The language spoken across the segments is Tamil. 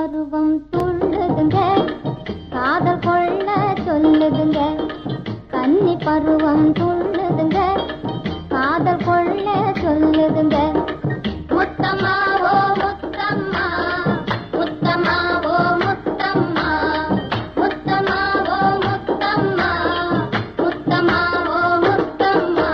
பருவம் துள்ளுதுங்க காதல் கொள்ள சொல்லுதுங்க கன்னி பருவம் துள்ளுதுங்க காதல் கொள்ள சொல்லுதுங்க முத்தம்மா ஓ முத்தம்மா முத்தம்மா ஓ முத்தம்மா முத்தம்மா ஓ முத்தம்மா முத்தம்மா ஓ முத்தம்மா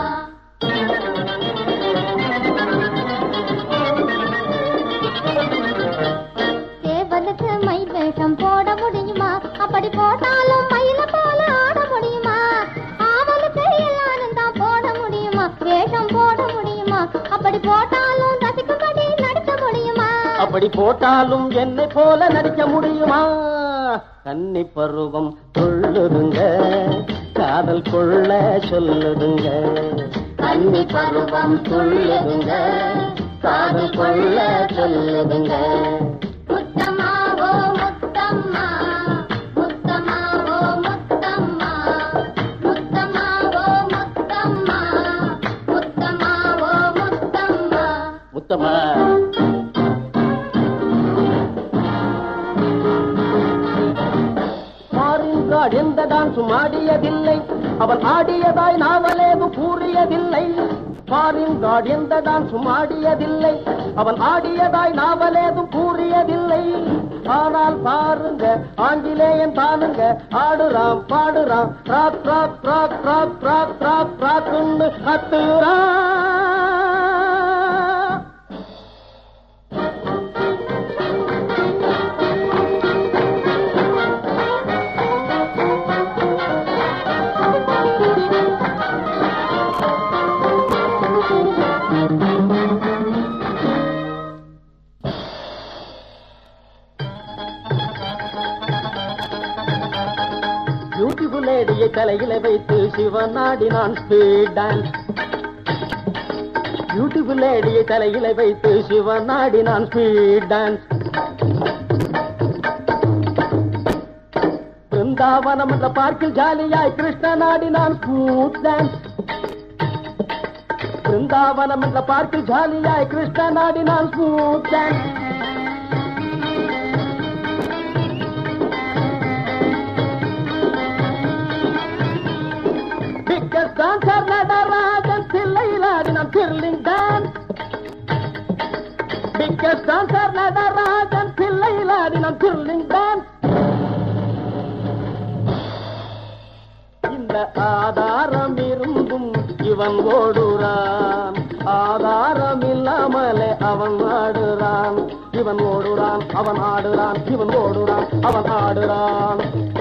சேவலுக்கு மயில் வேஷம் போட முடியுமா அப்படி போட்டாலும் மயில போல ஆட முடியுமா ஆவலுக்கு எல்லாரும் தான் போட முடியுமா வேஷம் போட முடியுமா அப்படி போட்டாலும் ரசிக்கும்படி நடிக்க முடியுமா அப்படி போட்டாலும் என்னை போல நடிக்க முடியுமா கன்னி பருவம் துள்ளுதுங்க காதல் கொள்ள சொல்லுதுங்க கன்னி பருவம் துள்ளுதுங்க காதல் கொள்ள சொல்லுதுங்க முத்தம்மா ஓ முத்தம்மா முத்தம்மா ஓ முத்தம்மா முத்தம்மா ஓ முத்தம்மா முத்தம்மா ஓ முத்தம்மா முத்தமா மாறின்றாள் எந்த டான்ஸும் ஆடியதில்லை அவன் ஆடியதாய் நாவலேதும் கூறியதில்லை மாறின்றாள் எந்த டான்ஸும் ஆடியதில்லை அவன் ஆடியதாய் நாவலேதும் கூறியதில்லை ஆனால் பாருங்க ஆங்கிலேயன் தானுங்க ஆடுறான் பாடுறான் rock rock rock rock rock rock ராக்குன்னு கத்துறான் பியூட்டிஃபுல் லேடியை தலையில வைத்து சிவன் ஆடினான் ஸ்பீட் டான்ஸ் பியூட்டிஃபுல் லேடியை தலையில வைத்து சிவன் ஆடினான் ஸ்பீட் டான்ஸ் பிருந்தாவனம் என்ற பார்க்கில் ஜாலியாய் கிருஷ்ணன் ஆடினான் ஸ்மூத் டான்ஸ் பிருந்தாவனம் என்ற பார்க்கில் ஜாலியாய் கிருஷ்ணன் ஆடினான் smooth dance biggest dancer Natarajan தில்லையில் ஆடினான் thrilling dance biggest dancer Natarajan தில்லையில் ஆடினான் திர்லிங் டான்ஸ் இந்த ஆதாரம் இருந்தும் இவன் ஓடுறான் ஆதாரம் இல்லாமலே அவன் ஆடுறான் இவன் ஓடுறான் அவன் ஆடுறான் இவன் ஓடுறான் அவன் ஆடுறான்